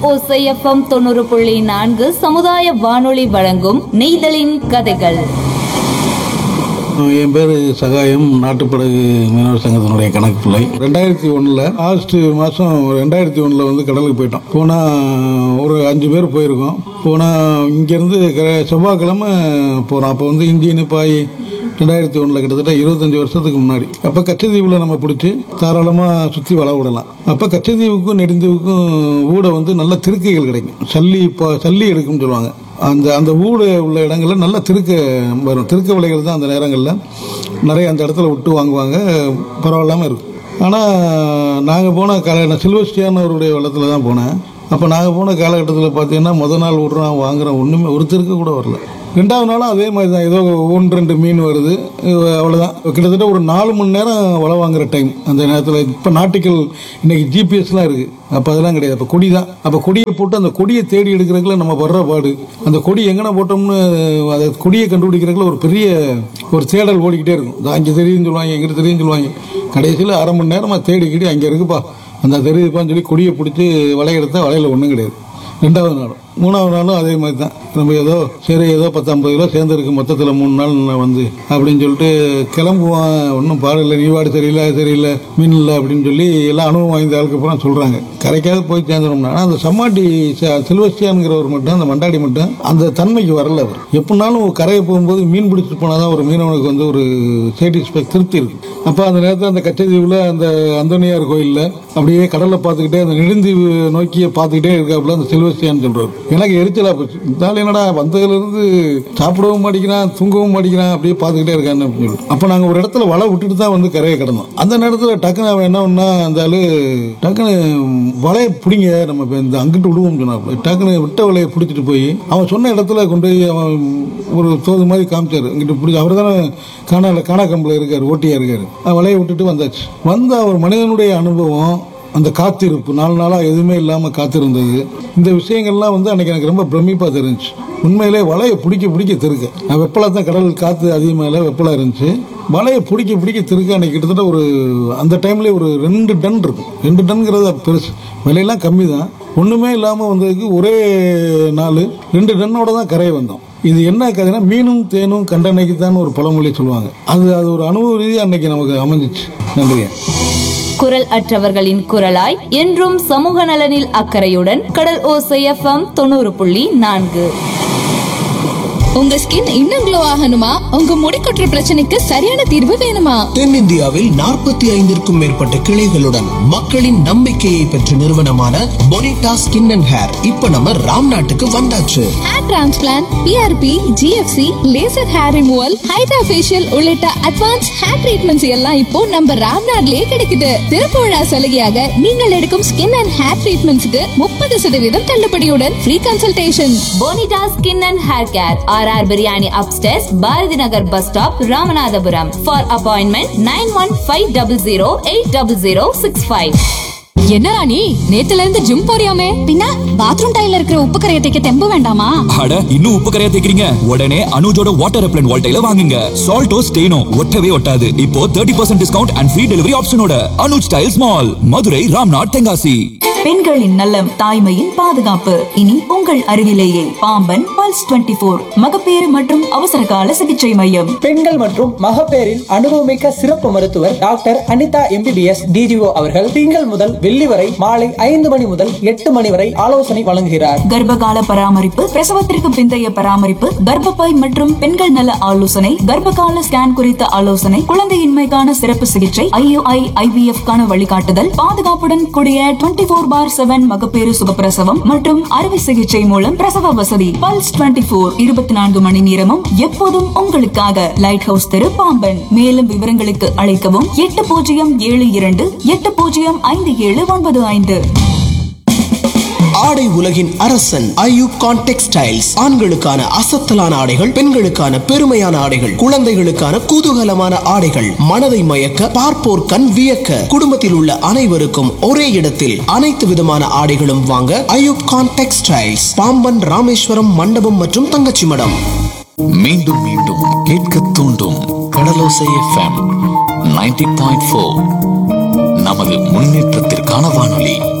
ஓசை எஃப்எம் தொண்ணூறு புள்ளி நான்கு சமுதாய வானொலி வழங்கும் நெய்தலின் கதைகள் என் பேர் சகாயம் நாட்டுப்படகு மீனவர் சங்கத்தினுடைய கணக்கு பிள்ளை ரெண்டாயிரத்தி ஒன்றில் ஆகஸ்ட் மாதம் ரெண்டாயிரத்தி ஒன்றில் வந்து கடலுக்கு போயிட்டோம் போனால் ஒரு அஞ்சு பேர் போயிருக்கோம் போனால் இங்கேருந்து செவ்வாய்க்கிழமை போகிறோம் அப்போ வந்து இன்ஜின் பாய் ரெண்டாயிரத்தி ஒன்றில் கிட்டத்தட்ட இருபத்தஞ்சி வருஷத்துக்கு முன்னாடி அப்போ கச்சத்தீவில் நம்ம பிடிச்சி தாராளமாக சுற்றி வள விடலாம் அப்போ கச்சத்தீவுக்கும் நெடுந்தீவுக்கும் ஊட வந்து நல்ல திருக்கைகள் கிடைக்கும் சல்லி இப்போ சல்லி எடுக்கும்னு சொல்லுவாங்க அந்த அந்த ஊடு உள்ள இடங்கள்ல நல்ல திருக்க வரும் திருக்க விலைகள் தான் அந்த நேரங்களில் நிறைய அந்த இடத்துல விட்டு வாங்குவாங்க பரவாயில்லாமல் இருக்கும் ஆனால் நாங்கள் போன கால நான் சில்வஸ்டியானவருடைய வள்ளத்தில் தான் போனேன் அப்போ நாங்கள் போன காலகட்டத்தில் பார்த்தீங்கன்னா முத நாள் விட்றோம் வாங்குறோம் ஒன்றுமே ஒரு திருக்க கூட வரல ரெண்டாவது நாளும் அதே மாதிரி தான் ஏதோ ஒன்று ரெண்டு மீன் வருது இது அவ்வளோதான் கிட்டத்தட்ட ஒரு நாலு மணி நேரம் வலை வாங்குற டைம் அந்த நேரத்தில் இப்போ நாட்டிக்கல் இன்னைக்கு ஜிபிஎஸ்லாம் இருக்குது அப்போ அதெல்லாம் கிடையாது அப்போ கொடி தான் அப்போ கொடியை போட்டு அந்த கொடியை தேடி எடுக்கிறதுக்குள்ள நம்ம படுற பாடு அந்த கொடி எங்கன போட்டோம்னு அதை கொடியை கண்டுபிடிக்கிறதுக்குள்ள ஒரு பெரிய ஒரு தேடல் ஓடிக்கிட்டே இருக்கும் இதோ அங்கே தெரியும்னு சொல்லுவாங்க எங்கிட்ட தெரியும்னு சொல்லுவாங்க கடைசியில் அரை மணி நேரமாக தேடிக்கிட்டு அங்கே இருக்குப்பா அந்த தெரியுதுப்பான்னு சொல்லி கொடியை பிடிச்சி வலையெடுத்தா வலையில் ஒன்றும் கிடையாது ரெண்டாவது நாளும் மூணாவது நாளும் அதே மாதிரி தான் நம்ம ஏதோ சரி ஏதோ பத்து ஐம்பது கிலோ சேர்ந்துருக்கு மொத்தத்தில் மூணு நாள் நான் வந்து அப்படின்னு சொல்லிட்டு கிளம்புவான் ஒன்றும் பாடல நீ வாடு சரியில்லை அது சரியில்லை மீன் இல்லை அப்படின்னு சொல்லி எல்லாம் அனுபவம் வாய்ந்த ஆளுக்கு அப்புறம் சொல்கிறாங்க கரைக்காவது போய் சேர்ந்துடணும்னா ஆனால் அந்த சம்மாட்டி ச- சில்வஸ்டியான்கிறவர் மட்டும் அந்த மண்டாடி மட்டும் அந்த தன்மைக்கு வரல அவர் எப்படினாலும் கரையை போகும்போது மீன் பிடிச்சிட்டு போனால் தான் ஒரு மீனவனுக்கு வந்து ஒரு சேட்டிஸ்ஃபை திருப்தி இருக்கு அப்போ அந்த நேரத்தில் அந்த கச்சத்தீவில் அந்த அந்தோனியார் கோயிலில் அப்படியே கடலை பார்த்துக்கிட்டே அந்த நெடுந்தீவு நோக்கியே பார்த்துக்கிட்டே இருக்காப்புல அந்த சில்வஸ்டியான்னு சொல்றாரு எனக்கு எரிச்சலா போச்சு இந்த என்னடா வந்ததுலேருந்து சாப்பிடவும் மாட்டேங்கிறான் தூங்கவும் மாட்டேங்கிறான் அப்படியே பார்த்துக்கிட்டே இருக்கான்னு அப்படின்னு சொல்லி அப்போ நாங்கள் ஒரு இடத்துல வலை விட்டுட்டு தான் வந்து கரையை கிடந்தோம் அந்த நேரத்தில் டக்குன்னு அவன் என்ன பண்ணா அந்த ஆளு டக்குன்னு வலையை பிடிங்க நம்ம இப்ப இந்த அங்கிட்டு விடுவோம் சொன்னாப்புல டக்குன்னு விட்ட வலையை பிடிச்சிட்டு போய் அவன் சொன்ன இடத்துல கொண்டு போய் அவன் ஒரு தோது மாதிரி காமிச்சாரு இங்கிட்டு பிடிச்சி அவர் தானே காணால காணா கம்பில் இருக்காரு ஓட்டியா இருக்காரு அவன் வலையை விட்டுட்டு வந்தாச்சு வந்த ஒரு மனிதனுடைய அனுபவம் அந்த காத்திருப்பு நாலு நாளாக எதுவுமே இல்லாமல் காத்திருந்தது இந்த விஷயங்கள்லாம் வந்து அன்னைக்கு எனக்கு ரொம்ப பிரமிப்பாக தெரிஞ்சுச்சு உண்மையிலே வலையை பிடிக்க பிடிக்க திருக்க நான் வெப்பலா தான் கடல் காற்று அதிகமாக இல்லை வெப்பலா இருந்துச்சு வலையை பிடிக்க பிடிக்க திருக்க அன்னைக்கு கிட்டத்தட்ட ஒரு அந்த டைம்லேயே ஒரு ரெண்டு டன் இருக்கும் ரெண்டு டன்ங்கிறது பெருசு விலையெல்லாம் கம்மி தான் ஒன்றுமே இல்லாமல் வந்ததுக்கு ஒரே நாள் ரெண்டு டன்னோட தான் கரையை வந்தோம் இது என்ன கதைனா மீனும் தேனும் கண்டனைக்கு தான் ஒரு பழமொழி சொல்லுவாங்க அது அது ஒரு அனுபவ ரீதியாக அன்னைக்கு நமக்கு அமைஞ்சிச்சு நன்றிங்க குரல் அற்றவர்களின் குரலாய் என்றும் சமூக நலனில் அக்கறையுடன் கடல் ஓசை எஃப்எம் தொண்ணூறு புள்ளி நான்கு உங்க ஸ்கின் இன்னும் க்ளோ ஆகணுமா உங்க முடி கொட்டுற பிரச்சனைக்கு சரியான தீர்வு வேணுமா தென்னிந்தியாவில் நாற்பத்தி ஐந்திற்கும் மேற்பட்ட கிளைகளுடன் மக்களின் நம்பிக்கையை பெற்ற நிறுவனமான பொனிட்டா ஸ்கின் அண்ட் ஹேர் இப்ப நம்ம ராம் நாட்டுக்கு வந்தாச்சு hair transplant PRP GFC laser hair removal hydra facial உள்ளிட்ட அட்வான்ஸ் ஹேர் ட்ரீட்மெண்ட்ஸ் எல்லாம் இப்போ நம்ம ராம்நாட்லயே கிடைக்குது திறப்பு விழா சலுகையாக நீங்கள் எடுக்கும் ஸ்கின் அண்ட் ஹேர் ட்ரீட்மெண்ட்ஸ்க்கு முப்பது சதவீதம் தள்ளுபடியுடன் free consultation Bonita skin and hair care R R Biryani upstairs Bharathi Nagar bus stop Ramanathapuram for appointment nine one five double zero eight double zero six five என்னடா நீ நேத்துல இருந்து ஜிம் போறியாமே பின்ன பாத்ரூம் டைல இருக்கிற உப்பு கரையை தைக்க தெம்பு வேண்டாமா அட இன்னும் உப்பு கரையா தேக்கிறீங்க உடனே அனுஜோட வாட்டர் ரெப்லன் வால்டைல வாங்குங்க சால்ட்டோ ஸ்டெயினோ ஒட்டவே ஒட்டாது இப்போ thirty percent discount and free delivery ஆப்ஷனோட அனுஜ் ஸ்டைல்ஸ் மால் மதுரை ராம்நாத் தென்காசி பெண்களின் நலம் தாய்மையின் பாதுகாப்பு இனி உங்கள் அருகிலேயே பாம்பன் பல்ஸ் 24 போர் மகப்பேறு மற்றும் அவசர கால சிகிச்சை மையம் பெண்கள் மற்றும் மகப்பேறின் அனுபவமிக்க சிறப்பு மருத்துவர் டாக்டர் அனிதா எம்பிபிஎஸ் டிஜிஓ அவர்கள் திங்கள் முதல் வெள்ளி வரை மாலை ஐந்து மணி முதல் எட்டு மணி வரை ஆலோசனை வழங்குகிறார் கர்ப்பகால பராமரிப்பு பிரசவத்திற்கு பிந்தைய பராமரிப்பு கர்ப்பப்பை மற்றும் பெண்கள் நல ஆலோசனை கர்ப்பகால ஸ்கேன் குறித்த ஆலோசனை குழந்தையின்மைக்கான சிறப்பு சிகிச்சை ஐயுஐ ஐவிஎஃப் கான வழிகாட்டுதல் பாதுகாப்புடன் கூடிய டுவெண்ட்டி போர் பார் செவன் மகப்பேறு சுகப்பிரசவம் மற்றும் அறுவை சிகிச்சை மூலம் பிரசவ வசதி பல்ஸ் டுவெண்ட்டி போர் இருபத்தி நான்கு மணி நேரமும் எப்போதும் உங்களுக்காக லைட் ஹவுஸ் தெரு பாம்பன் மேலும் விவரங்களுக்கு அழைக்கவும் எட்டு பூஜ்ஜியம் ஏழு இரண்டு எட்டு பூஜ்ஜியம் ஐந்து ஏழு ஒன்பது ஐந்து ஆடை உலகின் அரசன் ஐயூப் கான் டெக்ஸ்டைல்ஸ் ஆண்களுக்கான அசத்தலான ஆடைகள் பெண்களுக்கான பெருமையான ஆடைகள் குழந்தைகளுக்கான குதூகலமான ஆடைகள் மனதை மயக்க பார்ப்போர் கண் வியக்க குடும்பத்தில் உள்ள அனைவருக்கும் ஒரே இடத்தில் அனைத்து விதமான ஆடைகளும் வாங்க ஐயூப் கான் டெக்ஸ்டைல்ஸ் பாம்பன் ராமேஸ்வரம் மண்டபம் மற்றும் தங்கச்சி மடம் மீண்டும் மீண்டும் கேட்க தூண்டும் Kadalosai FM ninety point four நமது முன்னேற்றத்திற்கான வானொலி